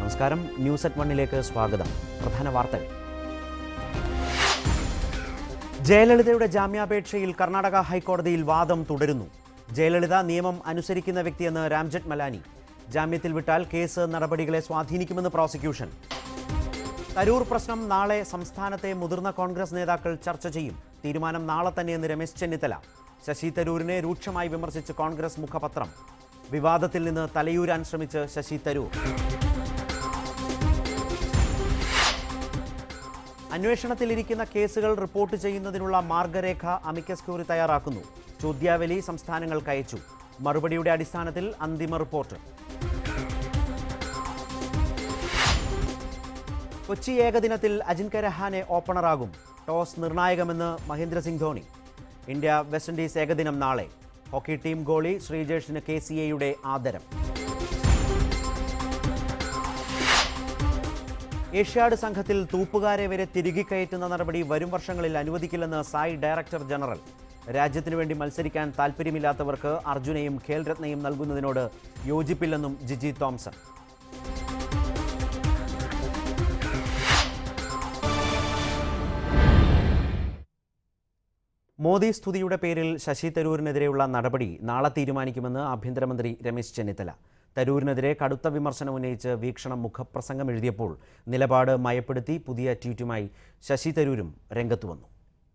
നമസ്കാരം news at വണ്ണിലേക്ക് സ്വാഗതം പ്രധാന വാർത്തകൾ ജയലളിതയുടെ ജാമ്യാപേക്ഷയിൽ കർണാടക ഹൈക്കോടതിയിൽ വാദം തുടരുന്നു ജയലളിത നിയമം അനുസരിക്കുന്ന വ്യക്തിയെന്ന് രാംജറ്റ് മലാനി ജാമ്യത്തിൽ വിട്ടാൽ കേസ് നടപടികളെ സ്വാധീനിക്കുമെന്ന് പ്രോസിക്യൂഷൻ തരൂർ പ്രശ്നം നാളെ സംസ്ഥാനത്തെ മുതിർന്ന കോൺഗ്രസ് നേതാക്കൾ ചർച്ച ചെയ്യും തീരുമാനം നാളെ തന്നെയെന്ന് രമേശ് ചെന്നിത്തല ശശി തരൂരിനെ രൂക്ഷമായി വിമർശിച്ച് കോൺഗ്രസ് മുഖപത്രം വിവാദത്തിൽ നിന്ന് തലയൂരാൻ ശ്രമിച്ച് ശശി തരൂർ അന്വേഷണത്തിലിരിക്കുന്ന കേസുകൾ റിപ്പോർട്ട് ചെയ്യുന്നതിനുള്ള മാർഗരേഖ അമിക്കസ് ക്യൂറി തയ്യാറാക്കുന്നു ചോദ്യാവലി സംസ്ഥാനങ്ങൾക്ക് അയച്ചു മറുപടിയുടെ അടിസ്ഥാനത്തിൽ അന്തിമ റിപ്പോർട്ട് കൊച്ചി ഏകദിനത്തിൽ അജിൻക്യ രഹാനെ ഓപ്പണറാകും ടോസ് നിർണായകമെന്ന് Mahendra Singh Dhoni India West Indies ഏകദിനം നാളെ ഹോക്കി ടീം ഗോളി ശ്രീജേഷിന് കെ സി എയുടെ ആദരം ഏഷ്യാഡ് സംഘത്തിൽ തൂപ്പുകാരെ വരെ തിരികെ കയറ്റുന്ന നടപടി വരും വർഷങ്ങളിൽ അനുവദിക്കില്ലെന്ന് സായ് ഡയറക്ടർ ജനറൽ രാജ്യത്തിനു വേണ്ടി മത്സരിക്കാൻ താൽപ്പര്യമില്ലാത്തവർക്ക് അർജുനയും ഖേൽരത്നയും നൽകുന്നതിനോട് യോജിപ്പില്ലെന്നും ജിജി തോംസൺ മോദി സ്തുതിയുടെ പേരിൽ ശശി തരൂരിനെതിരെയുള്ള നടപടി നാളെ തീരുമാനിക്കുമെന്ന് ആഭ്യന്തരമന്ത്രി രമേശ് ചെന്നിത്തല തരൂരിനെതിരെ കടുത്ത വിമർശനം ഉന്നയിച്ച് വീക്ഷണം മുഖപ്രസംഗം എഴുതിയപ്പോൾ നിലപാട് മയപ്പെടുത്തി പുതിയ ട്വീറ്റുമായി ശശി തരൂരും രംഗത്തു വന്നു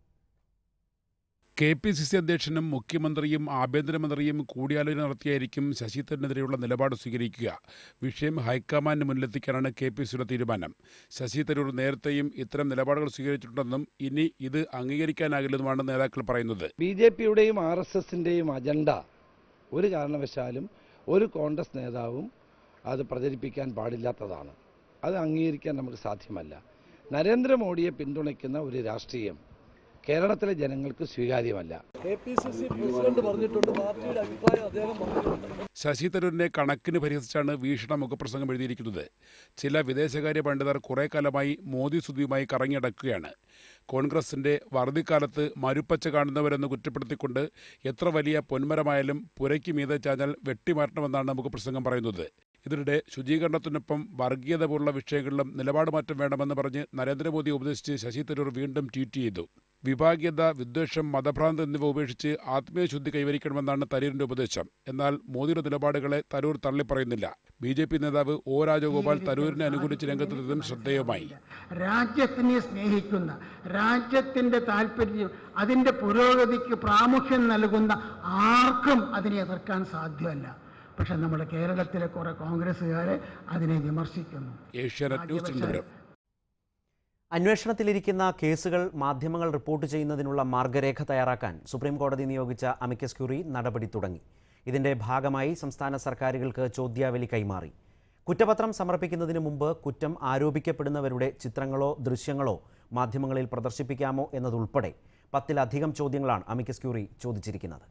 കെ പി സി സി അധ്യക്ഷനും മുഖ്യമന്ത്രിയും ആഭ്യന്തരമന്ത്രിയും കൂടിയാലോചന നടത്തിയായിരിക്കും ശശി തരൂരിനെതിരെയുള്ള നിലപാട് സ്വീകരിക്കുക വിഷയം ഹൈക്കമാൻഡിന് മുന്നിലെത്തിക്കാനാണ് കെ പി സിയുടെ തീരുമാനം ശശി തരൂർ നേരത്തെയും ഇത്തരം നിലപാടുകൾ സ്വീകരിച്ചിട്ടുണ്ടെന്നും ഇനി ഇത് അംഗീകരിക്കാനാകില്ലെന്നുമാണ് നേതാക്കൾ പറയുന്നത് ബി ജെ പിയുടെയും ആർ എസ് എസിൻ്റെയും അജണ്ട ഒരു കാരണവശാലും ഒരു കോൺഗ്രസ് നേതാവും അത് പ്രചരിപ്പിക്കാൻ പാടില്ലാത്തതാണ് അത് അംഗീകരിക്കാൻ നമുക്ക് സാധ്യമല്ല നരേന്ദ്രമോദിയെ പിന്തുണയ്ക്കുന്ന ഒരു രാഷ്ട്രീയം കേരളത്തിലെ ജനങ്ങൾക്ക് സ്വീകാര്യമല്ല K P C C president പറഞ്ഞിട്ടുണ്ട് പാർട്ടിയുടെ അഭിപ്രായം അദ്ദേഹം പറഞ്ഞിട്ടുണ്ട് ശശി തരൂരിനെ കണക്കിന് പരിഹസിച്ചാണ് വീക്ഷണ മുഖപ്രസംഗം എഴുതിയിരിക്കുന്നത് ചില വിദേശകാര്യ പണ്ഡിതർ കുറെ കാലമായി മോദി സ്തുതിയുമായി കറങ്ങിയടക്കുകയാണ് കോൺഗ്രസിന്റെ വറുതിക്കാലത്ത് മരുപ്പച്ച കാണുന്നവരെന്ന് കുറ്റപ്പെടുത്തിക്കൊണ്ട് എത്ര വലിയ പൊന്മരമായാലും പുരയ്ക്ക് മീതെ ചാഞ്ഞാൽ വെട്ടിമാറ്റണമെന്നാണ് മുഖപ്രസംഗം പറയുന്നത് ഇതിനിടെ ശുചീകരണത്തിനൊപ്പം വർഗീയത പോലുള്ള വിഷയങ്ങളിലും നിലപാട് മാറ്റം വേണമെന്ന് പറഞ്ഞ് നരേന്ദ്രമോദി ഉപദേശിച്ച് ശശി തരൂർ വീണ്ടും ട്വീറ്റ് ചെയ്തു വിഭാഗീയത വിദ്വേഷം മതഭ്രാന്ത് എന്നിവ ഉപേക്ഷിച്ച് ആത്മീയശുദ്ധി കൈവരിക്കണമെന്നാണ് തരൂരിന്റെ ഉപദേശം എന്നാൽ മോദിയുടെ നിലപാടുകളെ തരൂർ തള്ളിപ്പറയുന്നില്ല ബി ജെ പി നേതാവ് ഒ രാജഗോപാൽ തരൂരിനെ അനുകൂലിച്ച് രംഗത്തെത്തിയതും ശ്രദ്ധേയമായി രാജ്യത്തിനെ സ്നേഹിക്കുന്ന രാജ്യത്തിൻ്റെ താല്പര്യം അതിൻ്റെ പുരോഗതിക്ക് പ്രാമുഖ്യം നൽകുന്ന ആർക്കും അതിനെ എതിർക്കാൻ സാധ്യമല്ല പക്ഷെ നമ്മുടെ കേരളത്തിലെ കുറെ കോൺഗ്രസ്സുകാരെ അതിനെ വിമർശിക്കുന്നു ഏഷ്യാനെറ്റ് ന്യൂസ് തിരുവനന്തപുരം അന്വേഷണത്തിലിരിക്കുന്ന കേസുകൾ മാധ്യമങ്ങൾ റിപ്പോർട്ട് ചെയ്യുന്നതിനുള്ള മാർഗരേഖ തയ്യാറാക്കാൻ സുപ്രീം കോടതി നിയോഗിച്ച അമിക്കസ് ക്യൂറി നടപടി തുടങ്ങി ഇതിന്റെ ഭാഗമായി സംസ്ഥാന സർക്കാരുകൾക്ക് ചോദ്യാവലി കൈമാറി കുറ്റപത്രം സമർപ്പിക്കുന്നതിന് മുമ്പ് കുറ്റം ആരോപിക്കപ്പെടുന്നവരുടെ ചിത്രങ്ങളോ ദൃശ്യങ്ങളോ മാധ്യമങ്ങളിൽ പ്രദർശിപ്പിക്കാമോ എന്നതുൾപ്പെടെ പത്തിലധികം ചോദ്യങ്ങളാണ് അമിക്കസ് ക്യൂറി ചോദിച്ചിരിക്കുന്നത്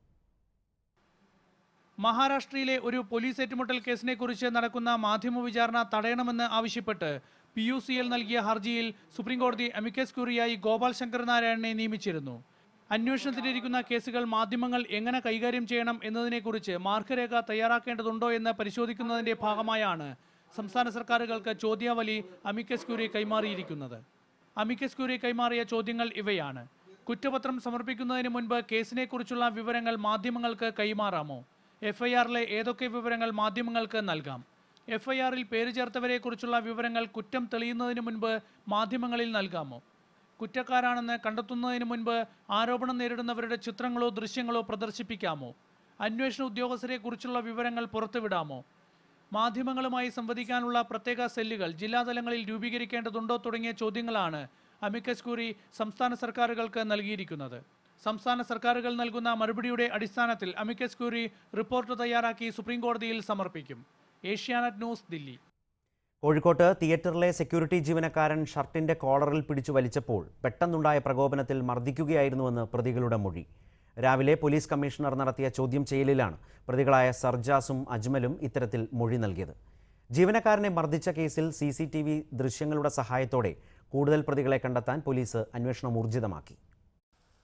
മഹാരാഷ്ട്രയിലെ ഒരു പോലീസ് ഏറ്റുമുട്ടൽ കേസിനെ കുറിച്ച് നടക്കുന്ന മാധ്യമ വിചാരണ തടയണമെന്ന് ആവശ്യപ്പെട്ട് പി യു സി എൽ നൽകിയ ഹർജിയിൽ സുപ്രീംകോടതി അമിക്കസ് ക്യൂറിയായി ഗോപാൽ ശങ്കർ നാരായണനെ നിയമിച്ചിരുന്നു അന്വേഷണത്തിലിരിക്കുന്ന കേസുകൾ മാധ്യമങ്ങൾ എങ്ങനെ കൈകാര്യം ചെയ്യണം എന്നതിനെക്കുറിച്ച് മാർഗരേഖ തയ്യാറാക്കേണ്ടതുണ്ടോ എന്ന് പരിശോധിക്കുന്നതിന്റെ ഭാഗമായാണ് സംസ്ഥാന സർക്കാരുകൾക്ക് ചോദ്യാവലി അമിക്കസ് ക്യൂറി കൈമാറിയിരിക്കുന്നത് അമിക്കസ് ക്യൂറി കൈമാറിയ ചോദ്യങ്ങൾ ഇവയാണ് കുറ്റപത്രം സമർപ്പിക്കുന്നതിന് മുൻപ് കേസിനെക്കുറിച്ചുള്ള വിവരങ്ങൾ മാധ്യമങ്ങൾക്ക് കൈമാറാമോ എഫ്ഐആറിലെ ഏതൊക്കെ വിവരങ്ങൾ മാധ്യമങ്ങൾക്ക് നൽകാം എഫ്ഐആറിൽ പേര് ചേർത്തവരെക്കുറിച്ചുള്ള വിവരങ്ങൾ കുറ്റം തെളിയുന്നതിന് മുൻപ് മാധ്യമങ്ങളിൽ നൽകാമോ കുറ്റക്കാരാണെന്ന് കണ്ടെത്തുന്നതിന് മുൻപ് ആരോപണം നേരിടുന്നവരുടെ ചിത്രങ്ങളോ ദൃശ്യങ്ങളോ പ്രദർശിപ്പിക്കാമോ അന്വേഷണ ഉദ്യോഗസ്ഥരെക്കുറിച്ചുള്ള വിവരങ്ങൾ പുറത്തുവിടാമോ മാധ്യമങ്ങളുമായി സംവദിക്കാനുള്ള പ്രത്യേക സെല്ലുകൾ ജില്ലാതലങ്ങളിൽ രൂപീകരിക്കേണ്ടതുണ്ടോ തുടങ്ങിയ ചോദ്യങ്ങളാണ് അമിക്കസ് ക്യൂറി സംസ്ഥാന സർക്കാരുകൾക്ക് നൽകിയിരിക്കുന്നത് സംസ്ഥാന സർക്കാരുകൾ നൽകുന്ന മറുപടിയുടെ അടിസ്ഥാനത്തിൽ അമിക്കസ് ക്യൂറി റിപ്പോർട്ട് തയ്യാറാക്കി സുപ്രീം കോടതിയിൽ സമർപ്പിക്കും ഏഷ്യാനെറ്റ് ന്യൂസ് ദില്ലി കോഴിക്കോട്ട് തിയേറ്ററിലെ സെക്യൂരിറ്റി ജീവനക്കാരൻ ഷർട്ടിന്റെ കോളറിൽ പിടിച്ചു വലിച്ചപ്പോൾ പെട്ടെന്നുണ്ടായ പ്രകോപനത്തിൽ മർദ്ദിക്കുകയായിരുന്നുവെന്ന് പ്രതികളുടെ മൊഴി രാവിലെ പോലീസ് കമ്മീഷണർ നടത്തിയ ചോദ്യം ചെയ്യലിലാണ് പ്രതികളായ സർജാസും അജ്മലും ഇത്തരത്തിൽ മൊഴി നൽകിയത് ജീവനക്കാരനെ മർദ്ദിച്ച കേസിൽ സി സി ടി വി ദൃശ്യങ്ങളുടെ സഹായത്തോടെ കൂടുതൽ പ്രതികളെ കണ്ടെത്താൻ പോലീസ് അന്വേഷണം ഊർജിതമാക്കി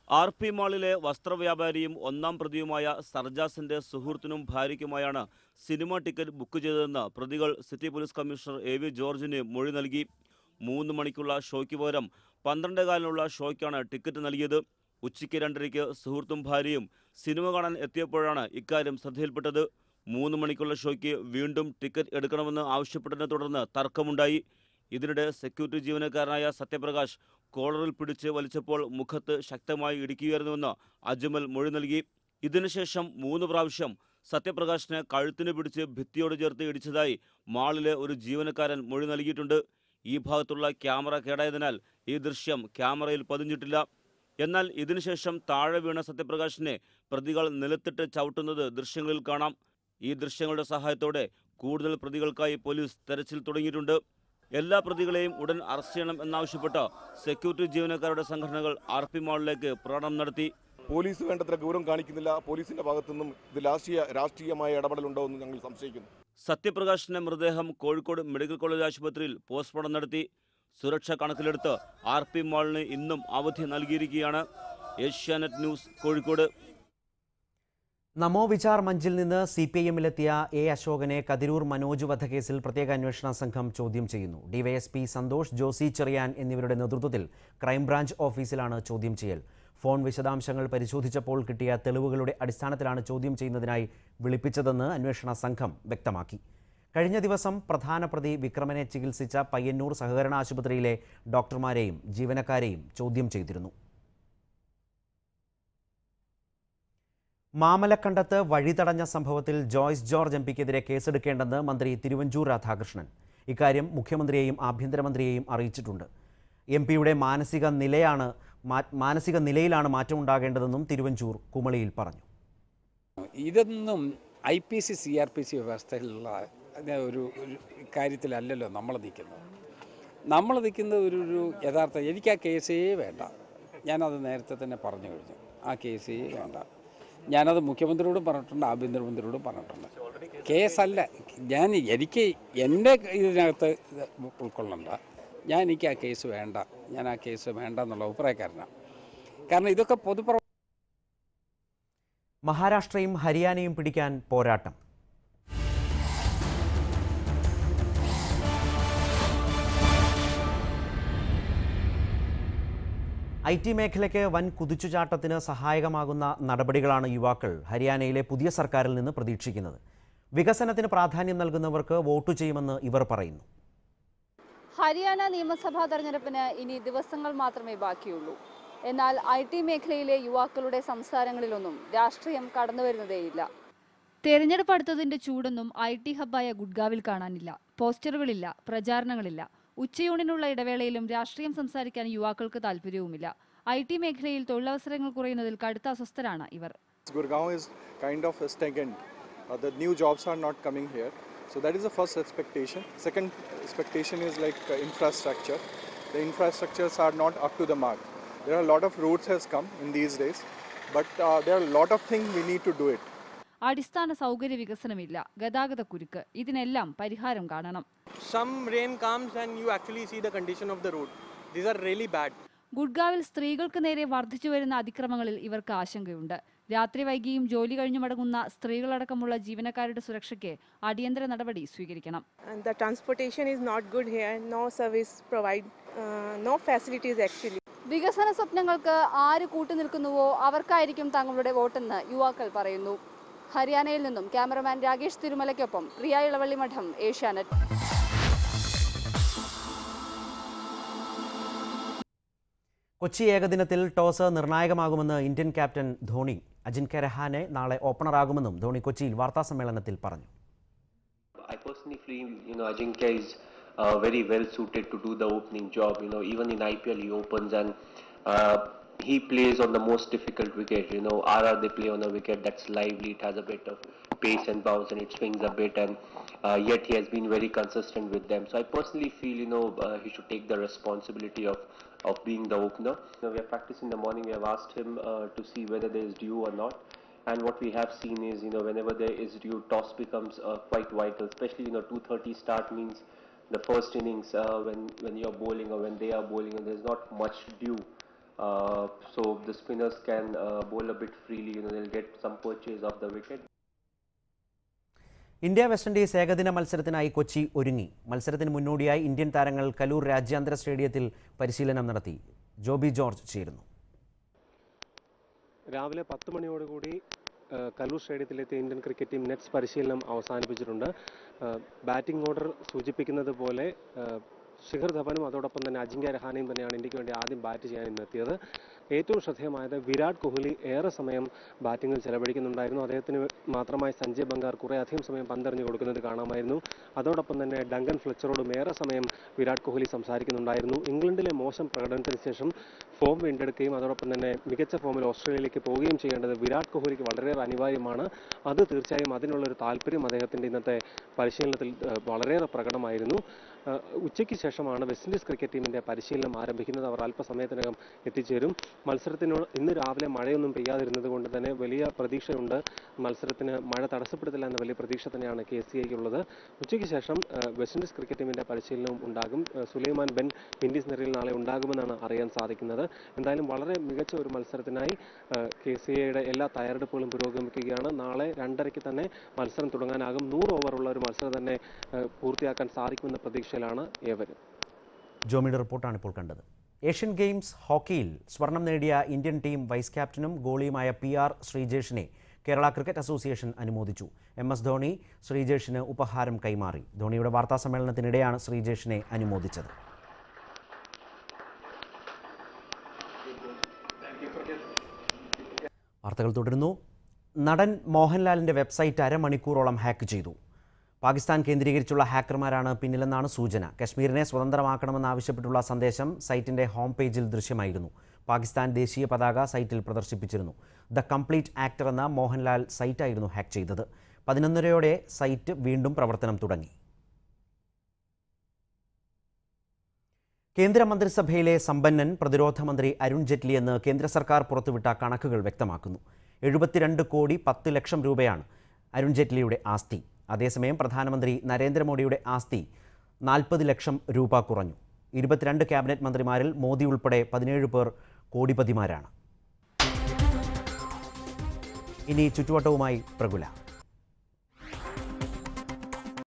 ആർ പി മാളിലെ വസ്ത്രവ്യാപാരിയും ഒന്നാം പ്രതിയുമായ സർജാസിന്റെ സുഹൃത്തിനും ഭാര്യയ്ക്കുമായാണ് സിനിമ ടിക്കറ്റ് ബുക്ക് ചെയ്തതെന്ന് പ്രതികൾ city police commissioner A V ജോർജിന് മൊഴി നൽകി മൂന്ന് മണിക്കുള്ള ഷോയ്ക്ക് പകരം പന്ത്രണ്ടേകാലിനുള്ള ഷോയ്ക്കാണ് ടിക്കറ്റ് നൽകിയത് ഉച്ചയ്ക്ക് രണ്ടരയ്ക്ക് സുഹൃത്തും ഭാര്യയും സിനിമ കാണാൻ എത്തിയപ്പോഴാണ് ഇക്കാര്യം ശ്രദ്ധയിൽപ്പെട്ടത് മൂന്ന് മണിക്കുള്ള ഷോയ്ക്ക് വീണ്ടും ടിക്കറ്റ് എടുക്കണമെന്ന് ആവശ്യപ്പെട്ടതിനെ തുടർന്ന് തർക്കമുണ്ടായി ഇതിനിടെ സെക്യൂരിറ്റി ജീവനക്കാരനായ സത്യപ്രകാശ് കോളറിൽ പിടിച്ച് വലിച്ചപ്പോൾ മുഖത്ത് ശക്തമായി ഇടിക്കുകയായിരുന്നുവെന്ന് അജ്മൽ മൊഴി നൽകി ഇതിനുശേഷം മൂന്ന് പ്രാവശ്യം സത്യപ്രകാശിനെ കഴുത്തിന് പിടിച്ച് ഭിത്തിയോട് ചേർത്ത് ഇടിച്ചതായി മാളിലെ ഒരു ജീവനക്കാരൻ മൊഴി നൽകിയിട്ടുണ്ട് ഈ ഭാഗത്തുള്ള ക്യാമറ കേടായതിനാൽ ഈ ദൃശ്യം ക്യാമറയിൽ പതിഞ്ഞിട്ടില്ല എന്നാൽ ഇതിനുശേഷം താഴെ വീണ സത്യപ്രകാശിനെ പ്രതികൾ നിലത്തിട്ട് ചവിട്ടുന്നത് ദൃശ്യങ്ങളിൽ കാണാം ഈ ദൃശ്യങ്ങളുടെ സഹായത്തോടെ കൂടുതൽ പ്രതികൾക്കായി പോലീസ് തെരച്ചിൽ തുടങ്ങിയിട്ടുണ്ട് എല്ലാ പ്രതികളെയും ഉടൻ അറസ്റ്റ് ചെയ്യണം എന്നാവശ്യപ്പെട്ട് സെക്യൂരിറ്റി ജീവനക്കാരുടെ സംഘടനകൾ ആർ പി മാളിലേക്ക് പ്രകടനം നടത്തി പോലീസ് വേണ്ടത്ര ഗൗരവം കാണിക്കുന്നില്ല പോലീസിന്റെ ഭാഗത്തു നിന്നും ഇത് രാഷ്ട്രീയ രാഷ്ട്രീയമായ ഇടപെടലുണ്ടോ എന്ന് ഞങ്ങൾ സംശയിക്കുന്നു സത്യപ്രകാശിന്റെ മൃതദേഹം കോഴിക്കോട് മെഡിക്കൽ കോളേജ് ആശുപത്രിയിൽ പോസ്റ്റ്മോർട്ടം നടത്തി സുരക്ഷ കണക്കിലെടുത്ത് ആർ പി മാളിന് ഇന്നും അവധി നൽകിയിരിക്കുകയാണ് ഏഷ്യാനെറ്റ് ന്യൂസ് കോഴിക്കോട് നമോ വിചാർ മഞ്ചിൽ നിന്ന് സി പി ഐ എമ്മിലെത്തിയ എ അശോകനെ കതിരൂർ മനോജ് വധക്കേസിൽ പ്രത്യേക അന്വേഷണ സംഘം ചോദ്യം ചെയ്യുന്നു ഡിവൈഎസ്പി സന്തോഷ് ജോസി ചെറിയാൻ എന്നിവരുടെ നേതൃത്വത്തിൽ ക്രൈംബ്രാഞ്ച് ഓഫീസിലാണ് ചോദ്യം ചെയ്യൽ ഫോൺ വിശദാംശങ്ങൾ പരിശോധിച്ചപ്പോൾ കിട്ടിയ തെളിവുകളുടെ അടിസ്ഥാനത്തിലാണ് ചോദ്യം ചെയ്യുന്നതിനായി വിളിപ്പിച്ചതെന്ന് അന്വേഷണ സംഘം വ്യക്തമാക്കി കഴിഞ്ഞ ദിവസം പ്രധാന പ്രതി വിക്രമനെ ചികിത്സിച്ച പയ്യന്നൂർ സഹകരണ ആശുപത്രിയിലെ ഡോക്ടർമാരെയും ജീവനക്കാരെയും ചോദ്യം ചെയ്തിരുന്നു മാമലക്കണ്ടത്ത് വഴിതടഞ്ഞ സംഭവത്തിൽ ജോയ്സ് ജോർജ് എം പിക്കെതിരെ കേസെടുക്കേണ്ടെന്ന് മന്ത്രി തിരുവഞ്ചൂർ രാധാകൃഷ്ണൻ ഇക്കാര്യം മുഖ്യമന്ത്രിയെയും ആഭ്യന്തരമന്ത്രിയെയും അറിയിച്ചിട്ടുണ്ട് എം പിയുടെ മാനസിക നിലയാണ് മാ- മാനസിക നിലയിലാണ് മാറ്റമുണ്ടാകേണ്ടതെന്നും തിരുവഞ്ചൂർ കുമളിയിൽ പറഞ്ഞു ഇതൊന്നും I P C C R P C വ്യവസ്ഥയിലുള്ള അത് ഒരു ഒരു കാര്യത്തിലല്ലല്ലോ നമ്മൾ നിൽക്കുന്നത് നമ്മൾ നിൽക്കുന്നത് ഒരു ഒരു യഥാർത്ഥ എനിക്ക് ആ കേസേ വേണ്ട ഞാനത് നേരത്തെ തന്നെ പറഞ്ഞു കഴിഞ്ഞു ആ കേസേ വേണ്ട ഞാനത് മുഖ്യമന്ത്രിയോടും പറഞ്ഞിട്ടുണ്ട് ആഭ്യന്തരമന്ത്രിയോടും പറഞ്ഞിട്ടുണ്ട് കേസല്ല ഞാൻ എനിക്ക് എൻ്റെ ഇതിനകത്ത് ഇത് ഉൾക്കൊള്ളണ്ട ഞാൻ എനിക്ക് ആ കേസ് വേണ്ട ഞാൻ ആ കേസ് വേണ്ട എന്നുള്ള അഭിപ്രായക്കാരനാണ് കാരണം ഇതൊക്കെ പൊതുപ്രവ മഹാരാഷ്ട്രയും ഹരിയാനയും പിടിക്കാൻ പോരാട്ടം ഐ ടി മേഖലയ്ക്ക് വൻ കുതിച്ചുചാട്ടത്തിന് സഹായകമാകുന്ന നടപടികളാണ് യുവാക്കൾ ഹരിയാനയിലെ പുതിയ സർക്കാരിൽ നിന്ന് പ്രതീക്ഷിക്കുന്നത് വികസനത്തിന് പ്രാധാന്യം നൽകുന്നവർക്ക് വോട്ട് ചെയ്യുമെന്ന് ഇവർ പറയുന്നു ഹരിയാന നിയമസഭാ തെരഞ്ഞെടുപ്പിന് ഇനി ദിവസങ്ങൾ മാത്രമേ ബാക്കിയുള്ളൂ എന്നാൽ ഐ ടി മേഖലയിലെ യുവാക്കളുടെ സംസാരങ്ങളിലൊന്നും രാഷ്ട്രീയം കടന്നുവരുന്നതേയില്ല തെരഞ്ഞെടുപ്പ് അടുത്തതിന്റെ ചൂടൊന്നും ഐ ടി ഹബ്ബായ ഗുഡ്ഗാവിൽ കാണാനില്ല പോസ്റ്ററുകളില്ല പ്രചാരണങ്ങളില്ല ഉച്ചയൂണിനുള്ള ഇടവേളയിലും രാഷ്ട്രീയം സംസാരിക്കാൻ യുവാക്കൾക്ക് താല്പര്യവുമില്ല ഐ ടി മേഖലയിൽ തൊഴിലവസരങ്ങൾ കുറയുന്നതിൽ കടുത്ത അസ്വസ്ഥരാണ് ഇവർ Gurgaon is kind of stagnant. Uh, the new jobs are not coming here. So that is the first expectation. Second expectation is like uh, infrastructure. The infrastructures are not up to the mark. There are a lot of roads has come in these days, but uh, there are a lot of things we need to do it. അടിസ്ഥാന സൗകര്യ വികസനമില്ല ഗതാഗത കുരുക്ക് ഇതിനെല്ലാം പരിഹാരം കാണണം some rain comes and you actually see the condition of the road. These are really bad. ഗുഡ്ഗാവിൽ സ്ത്രീകൾക്ക് നേരെ വർദ്ധിച്ചു വരുന്ന അതിക്രമങ്ങളിൽ ഇവർക്ക് ആശങ്കയുണ്ട് രാത്രി വൈകിയും ജോലി കഴിഞ്ഞു മടങ്ങുന്ന സ്ത്രീകളടക്കമുള്ള ജീവനക്കാരുടെ സുരക്ഷയ്ക്ക് അടിയന്തര നടപടി സ്വീകരിക്കണം And the transportation is not good here. No service provide, uh, no facilities actually. വികസന സ്വപ്നങ്ങൾക്ക് ആര് കൂട്ടുനിൽക്കുന്നുവോ അവർക്കായിരിക്കും തങ്ങളുടെ വോട്ടെന്ന് യുവാക്കൾ പറയുന്നു ഹരിയാനയിൽ നിന്നും ക്യാമറമാൻ രാകേഷ് തിരുമലയ്ക്കൊപ്പം പ്രിയ ഇളവള്ളി മഠം ഏഷ്യാനെറ്റ് കൊച്ചി ഏകദിനത്തിൽ ടോസ് നിർണായകമാകുമെന്ന് ഇന്ത്യൻ ക്യാപ്റ്റൻ ധോണി അജിൻക്യ രഹാനെ നാളെ ഓപ്പണറാകുമെന്നും ധോണി കൊച്ചിയിൽ വാർത്താസമ്മേളനത്തിൽ പറഞ്ഞു I personally feel, you know, Ajinkya is uh, very well suited to do the opening job. You know, even in IPL he opens and uh, he plays on the most difficult wicket. You know, RR they play on a wicket that's lively, it has a bit of pace and bounce and it swings a bit and uh, yet he has been very consistent with them. So I personally feel, you know, uh, he should take the responsibility of of being the opener. You know, we have practiced in the morning. We have asked him uh, to see whether there is dew or not. And what we have seen is, you know, whenever there is dew, toss becomes uh, quite vital. Especially, you know, 2:30 start means the first innings uh, when when you're bowling or when they are bowling and there's not much dew. Uh, so the spinners can uh, bowl a bit freely. You know, they'll get some purchase of the wicket. India West Indies ഏകദിന മത്സരത്തിനായി കൊച്ചി ഒരുങ്ങി മത്സരത്തിന് മുന്നോടിയായി Indian താരങ്ങൾ കലൂർ രാജ്യാന്തര സ്റ്റേഡിയത്തിൽ പരിശീലനം നടത്തി ജോബി ജോർജ് ചേരുന്നു രാവിലെ പത്ത് മണിയോടുകൂടി ആ, കലൂർ സ്റ്റേഡിയത്തിലെത്തിയ ഇന്ത്യൻ ക്രിക്കറ്റ് ടീം നെറ്റ്സ് പരിശീലനം അവസാനിപ്പിച്ചിട്ടുണ്ട് ആ, ബാറ്റിംഗ് ഓർഡർ സൂചിപ്പിക്കുന്നത് പോലെ ആ, ശിഖർ ധവനും അതോടൊപ്പം തന്നെ അജിങ്ക്യ രഹാനയും തന്നെയാണ് ഇന്ത്യക്ക് വേണ്ടി ആദ്യം ബാറ്റ് ചെയ്യാൻ ഇന്നെത്തിയത് ഏറ്റവും ശ്രദ്ധേയമായത് വിരാട് കോഹ്ലി ഏറെ സമയം ബാറ്റിങ്ങിൽ ചെലവഴിക്കുന്നുണ്ടായിരുന്നു അദ്ദേഹത്തിന് മാത്രമായി സഞ്ജയ് ബംഗാർ കുറേ അധികം സമയം പന്തെറിഞ്ഞു കൊടുക്കുന്നത് കാണാമായിരുന്നു അതോടൊപ്പം തന്നെ ഡങ്കൻ ഫ്ലെച്ചറോടും ഏറെ സമയം വിരാട് കോഹ്ലി സംസാരിക്കുന്നുണ്ടായിരുന്നു ഇംഗ്ലണ്ടിലെ മോശം പ്രകടനത്തിന് ശേഷം ഫോം വീണ്ടെടുക്കുകയും അതോടൊപ്പം തന്നെ മികച്ച ഫോമിൽ ഓസ്ട്രേലിയയിലേക്ക് പോവുകയും ചെയ്യേണ്ടത് വിരാട് കോഹ്ലിക്ക് വളരെയേറെ അനിവാര്യമാണ് അത് തീർച്ചയായും അതിനുള്ളൊരു താല്പര്യം അദ്ദേഹത്തിൻ്റെ ഇന്നത്തെ പരിശീലനത്തിൽ ഏഹ്, വളരെയേറെ പ്രകടമായിരുന്നു ഏഹ്, ഉച്ചയ്ക്ക് ശേഷമാണ് വെസ്റ്റ് ഇൻഡീസ് ക്രിക്കറ്റ് ടീമിൻ്റെ പരിശീലനം ആരംഭിക്കുന്നത് അവർ അല്പസമയത്തിനകം എത്തിച്ചേരും മത്സരത്തിനോട് ഇന്ന് രാവിലെ മഴയൊന്നും പെയ്യാതിരുന്നത് കൊണ്ട് തന്നെ വലിയ പ്രതീക്ഷയുണ്ട് മത്സരത്തിന് മഴ തടസ്സപ്പെടുത്തില്ല എന്ന വലിയ പ്രതീക്ഷ തന്നെയാണ് കെ സി ഐക്കുള്ളത് ഉച്ചയ്ക്ക് ശേഷം ഏഹ്, വെസ്റ്റ് ഇൻഡീസ് ക്രിക്കറ്റ് ടീമിൻ്റെ പരിശീലനവും ഉണ്ടാകും ഏഹ്, സുലൈമാൻ ബെൻ വിൻഡീസ് നിരയിൽ നാളെ ഉണ്ടാകുമെന്നാണ് അറിയാൻ സാധിക്കുന്നത് എന്തായാലും വളരെ മികച്ച ഒരു മത്സരത്തിനായി കെ സി ഐയുടെ എല്ലാ തയ്യാറെടുപ്പുകളും പുരോഗമിക്കുകയാണ് നാളെ രണ്ടരയ്ക്ക് തന്നെ മത്സരം തുടങ്ങാനാകും നൂറ് ഓവറുള്ള ഒരു മത്സരം തന്നെ ഏഹ്, പൂർത്തിയാക്കാൻ സാധിക്കുമെന്ന പ്രതീക്ഷയിലാണ് ഏവരും ജോമിയുടെ റിപ്പോർട്ടാണ് ഇപ്പോൾ കണ്ടത് ഏഷ്യൻ ഗെയിംസ് ഹോക്കിയിൽ സ്വർണം നേടിയ ഇന്ത്യൻ ടീം വൈസ് ക്യാപ്റ്റനും ഗോളിയുമായ പി ആർ ശ്രീജേഷിനെ കേരള ക്രിക്കറ്റ് അസോസിയേഷൻ അനുമോദിച്ചു എം എസ് ധോണി ശ്രീജേഷിന് ഉപഹാരം കൈമാറി ധോണിയുടെ വാർത്താ സമ്മേളനത്തിനിടെയാണ് ശ്രീജേഷിനെ അനുമോദിച്ചത് വാർത്തകൾ തുടരുന്നു നടൻ മോഹൻലാലിൻ്റെ വെബ്സൈറ്റ് അരമണിക്കൂറോളം ഹാക്ക് ചെയ്തു പാകിസ്ഥാൻ കേന്ദ്രീകരിച്ചുള്ള ഹാക്കർമാരാണ് പിന്നിലെന്നാണ് സൂചന കശ്മീരിനെ സ്വതന്ത്രമാക്കണമെന്നാവശ്യപ്പെട്ടുള്ള സന്ദേശം സൈറ്റിൻ്റെ ഹോം പേജിൽ ദൃശ്യമായിരുന്നു പാകിസ്ഥാൻ ദേശീയ പതാക സൈറ്റിൽ പ്രദർശിപ്പിച്ചിരുന്നു ദ കംപ്ലീറ്റ് ആക്ടർ എന്ന മോഹൻലാൽ സൈറ്റായിരുന്നു ഹാക്ക് ചെയ്തത് പതിനൊന്നരയോടെ സൈറ്റ് വീണ്ടും പ്രവർത്തനം തുടങ്ങി കേന്ദ്രമന്ത്രിസഭയിലെ സമ്പന്നൻ പ്രതിരോധ മന്ത്രി അരുൺ ജെയ്റ്റ്ലി എന്ന് കേന്ദ്ര സർക്കാർ പുറത്തുവിട്ട കണക്കുകൾ വ്യക്തമാക്കുന്നു എഴുപത്തിരണ്ട് കോടി പത്ത് ലക്ഷം രൂപയാണ് അരുൺ ജെയ്റ്റ്ലിയുടെ ആസ്തി അതേസമയം പ്രധാനമന്ത്രി നരേന്ദ്രമോദിയുടെ ആസ്തി നാൽപ്പത് ലക്ഷം രൂപ കുറഞ്ഞു ഇരുപത്തിരണ്ട് ക്യാബിനറ്റ് മന്ത്രിമാരിൽ മോദി ഉൾപ്പെടെ പതിനേഴ് പേർ കോടിപതിമാരാണ് ഇനി ചുറ്റുവട്ടവുമായി പ്രകുല